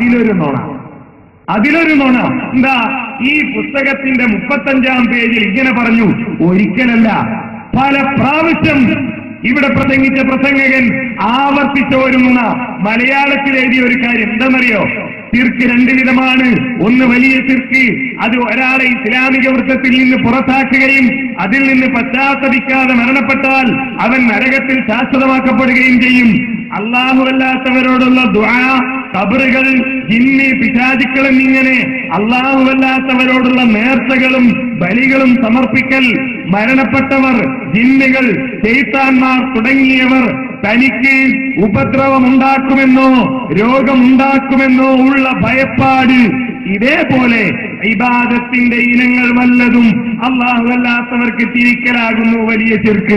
അതിലൊരു നുണ അതിലൊരു നുണ എന്താ ഈ പുസ്തകത്തിന്റെ മുപ്പത്തഞ്ചാം പേജിൽ ഇങ്ങനെ പറഞ്ഞു ഒരിക്കലല്ല പല പ്രാവശ്യം ഇവിടെ പ്രസംഗിച്ച പ്രസംഗകൻ ആവർത്തിച്ച ഒരു നുണ മലയാളത്തിൽ എഴുതിയ ഒരു കാര്യം എന്താണെന്നറിയോ തിർക്ക് രണ്ട് വിധമാണ് ഒന്ന് വലിയ തിർക്ക് അത് ഒരാളെ ഇസ്ലാമിക വൃത്തത്തിൽ നിന്ന് പുറത്താക്കുകയും അതിൽ നിന്ന് പശ്ചാത്തപിക്കാതെ മരണപ്പെട്ടാൽ അവൻ നരകത്തിൽ ശാശ്വതമാക്കപ്പെടുകയും ചെയ്യും അള്ളാഹുവല്ലാത്തവരോടുള്ള ദുആ കബറുകൾ ജിന്നി പിശാചുക്കൾ എന്നിങ്ങനെ അള്ളാഹുവല്ലാത്തവരോടുള്ള നേർച്ചകളും ബലികളും സമർപ്പിക്കൽ മരണപ്പെട്ടവർ ജിന്നുകൾ ചെയ്ത്താന്മാർ തുടങ്ങിയവർ തനിക്ക് ഉപദ്രവമുണ്ടാക്കുമെന്നോ രോഗമുണ്ടാക്കുമെന്നോ ഉള്ള ഭയപ്പാട് ഇതേപോലെ ഇബാദത്തിന്റെ ഇനങ്ങൾ വല്ലതും അള്ളാഹുവല്ലാത്തവർക്ക് തിരിക്കലാകുന്നു വലിയ ചെർക്ക്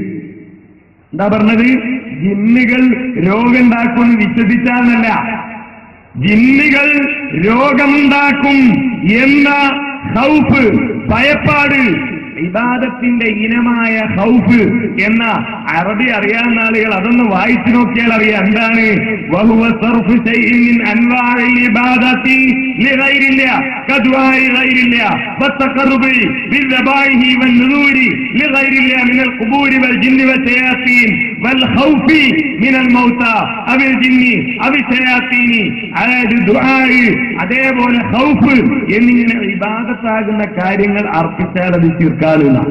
എന്താ പറഞ്ഞത് ജിന്നുകൾ രോഗമുണ്ടാക്കുമെന്ന് വിശ്വസിച്ചാന്നല്ല ജിന്നുകൾ രോഗമുണ്ടാക്കും എന്ന ഹൗഫ് ഭയപ്പാട് ഇബാദത്തിന്റെ ഇനമായ ഹൗഫ് എന്ന അറബി അറിയാവുന്ന ആളുകൾ അതൊന്ന് വായിച്ചു നോക്കിയാൽ അറിയാം എന്താണ് വഹുവ സർഫു ശൈഇൻ മിൻ അൻവാഇൽ ഇബാദത്തി ലിഗൈരില്ല കദ്വാഇ ഗൈരില്ല വത്തഖറുബി ബിൽദബായിഹി വന്നുദൂരി ലിഗൈരില്ല മിനൽ ഖുബൂരി വൽ ജിന്നി വശയാത്തീൻ വൽ ഖൗഫി മിനൽ മൗത അവിൽ ജിന്നി അവി ശയാത്തീനി അതായത് ദുആഇ അതേപോലെ ഖൗഫ് എന്നിങ്ങനെ ഇബാദത്താകുന്ന കാര്യങ്ങൾ അർപ്പിച്ചാൽ അത് തീർക്കാനുള്ള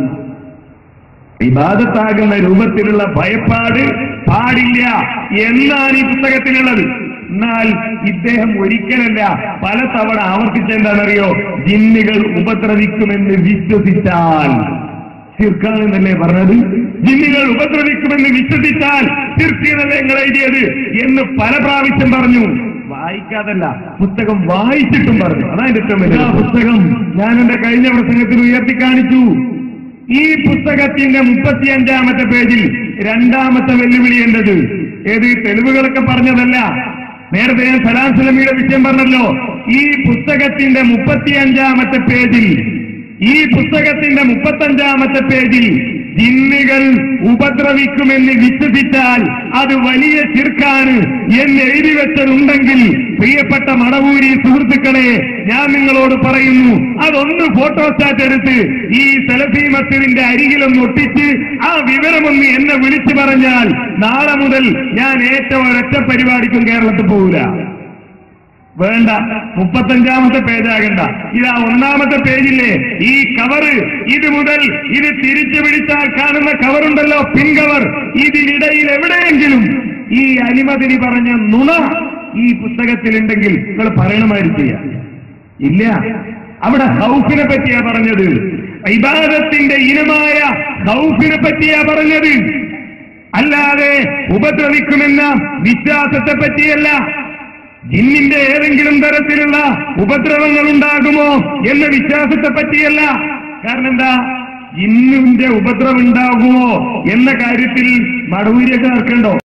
വിവാദത്താകുന്ന രൂപത്തിലുള്ള ഭയപ്പാട് പാടില്ല എന്നാണ് ഈ പുസ്തകത്തിലുള്ളത് എന്നാൽ ഇദ്ദേഹം ഒരിക്കലല്ല പല തവണ ആവർത്തിച്ച എന്താണെന്നറിയോ ജിന്നുകൾ ഉപദ്രവിക്കുമെന്ന് വിശ്വസിച്ചാൽ തീർക്കാണെന്നല്ലേ പറഞ്ഞത് ജിന്നുകൾ ഉപദ്രവിക്കുമെന്ന് വിശ്വസിച്ചാൽ തീർച്ചയെന്നല്ലേ നിങ്ങൾ എഴുതിയത് എന്ന് പല പ്രാവശ്യം പറഞ്ഞു വായിക്കാതല്ല പുസ്തകം വായിച്ചിട്ടും പറഞ്ഞു അതാണ് ഏറ്റവും വലിയ പുസ്തകം ഞാൻ എന്റെ കഴിഞ്ഞ പ്രസംഗത്തിൽ ഉയർത്തി കാണിച്ചു ഈ പുസ്തകത്തിന്റെ മുപ്പത്തിയഞ്ചാമത്തെ പേജിൽ രണ്ടാമത്തെ വെല്ലുവിളി എന്റത് ഏത് തെളിവുകളൊക്കെ പറഞ്ഞതല്ല നേരത്തെ ഞാൻ സലാം സലമിയുടെ വിഷയം പറഞ്ഞല്ലോ ഈ പുസ്തകത്തിന്റെ മുപ്പത്തിയഞ്ചാമത്തെ പേജിൽ ഈ പുസ്തകത്തിന്റെ മുപ്പത്തഞ്ചാമത്തെ പേജിൽ ജിന്നുകൾ ഉപദ്രവിക്കുമെന്ന് വിശ്വസിച്ചാൽ അത് വലിയ ചിർക്കാണ് എന്ന് എഴുതി വെച്ചതുണ്ടെങ്കിൽ പ്രിയപ്പെട്ട മടവൂരി സുഹൃത്തുക്കളെ ഞാൻ നിങ്ങളോട് പറയുന്നു അതൊന്ന് ഫോട്ടോസ്റ്റാറ്റ് എടുത്ത് ഈ സെലഫി മസ്ജിദിന്റെ അരികിലൊന്ന് ഒട്ടിച്ച് ആ വിവരമൊന്ന് എന്നെ വിളിച്ചു പറഞ്ഞാൽ നാളെ മുതൽ ഞാൻ ഏറ്റവും ഒരൊറ്റ പരിപാടിക്കും കേരളത്തിൽ പോകില്ല വേണ്ട മുപ്പത്തഞ്ചാമത്തെ പേജാകണ്ട ഇതാ ഒന്നാമത്തെ പേജില്ലേ ഈ കവറ് ഇത് മുതൽ ഇത് തിരിച്ചു പിടിച്ചാൽ കാണുന്ന കവറുണ്ടല്ലോ പിൻകവർ ഇതിനിടയിൽ എവിടെയെങ്കിലും ഈ അലിമതിരി പറഞ്ഞ നുണ ഈ പുസ്തകത്തിലുണ്ടെങ്കിൽ നിങ്ങൾ പറയണമായിരുന്നു ചെയ്യാം ഇല്ല അവിടെ ഹൗഫിനെ പറ്റിയാ പറഞ്ഞത് ഇബാദത്തിന്റെ ഇനമായ ഹൗഫിനെ പറ്റിയാ പറഞ്ഞത് അല്ലാതെ ഉപദ്രവിക്കുമെന്ന വിശ്വാസത്തെ പറ്റിയല്ല ജിന്നിന്റെ ഏതെങ്കിലും തരത്തിലുള്ള ഉപദ്രവങ്ങൾ ഉണ്ടാകുമോ എന്ന വിശ്വാസത്തെ പറ്റിയല്ല കാരണം എന്താ ജിന്നിന്റെ ഉപദ്രവം ഉണ്ടാകുമോ എന്ന കാര്യത്തിൽ മടവൂരിയൊക്കെ നടക്കണ്ടോ